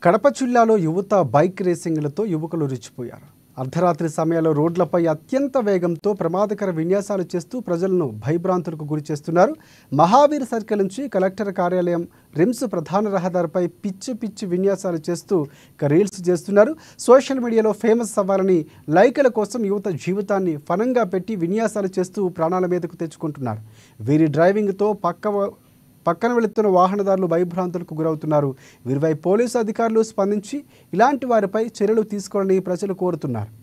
కడప జిల్లాలో యువత బైక్ రేసింగ్లతో యువకులు రెచ్చిపోయారు అర్ధరాత్రి సమయంలో రోడ్లపై అత్యంత వేగంతో ప్రమాదకర విన్యాసాలు చేస్తూ ప్రజలను భయభ్రాంతులకు గురి చేస్తున్నారు మహావీర్ సర్కిల్ నుంచి కలెక్టర్ కార్యాలయం రిమ్స్ ప్రధాన రహదారిపై పిచ్చి పిచ్చి విన్యాసాలు చేస్తూ ఇక రీల్స్ చేస్తున్నారు సోషల్ మీడియాలో ఫేమస్ అవ్వాలని లైకుల కోసం యువత జీవితాన్ని ఫనంగా పెట్టి విన్యాసాలు చేస్తూ ప్రాణాల మీదకు తెచ్చుకుంటున్నారు వీరి డ్రైవింగ్తో పక్క పక్కన వెళుతున్న వాహనదారులు భయభ్రాంతులకు గురవుతున్నారు వీరిపై పోలీసు అధికారులు స్పందించి ఇలాంటి వారిపై చర్యలు తీసుకోవాలని ప్రజలు కోరుతున్నారు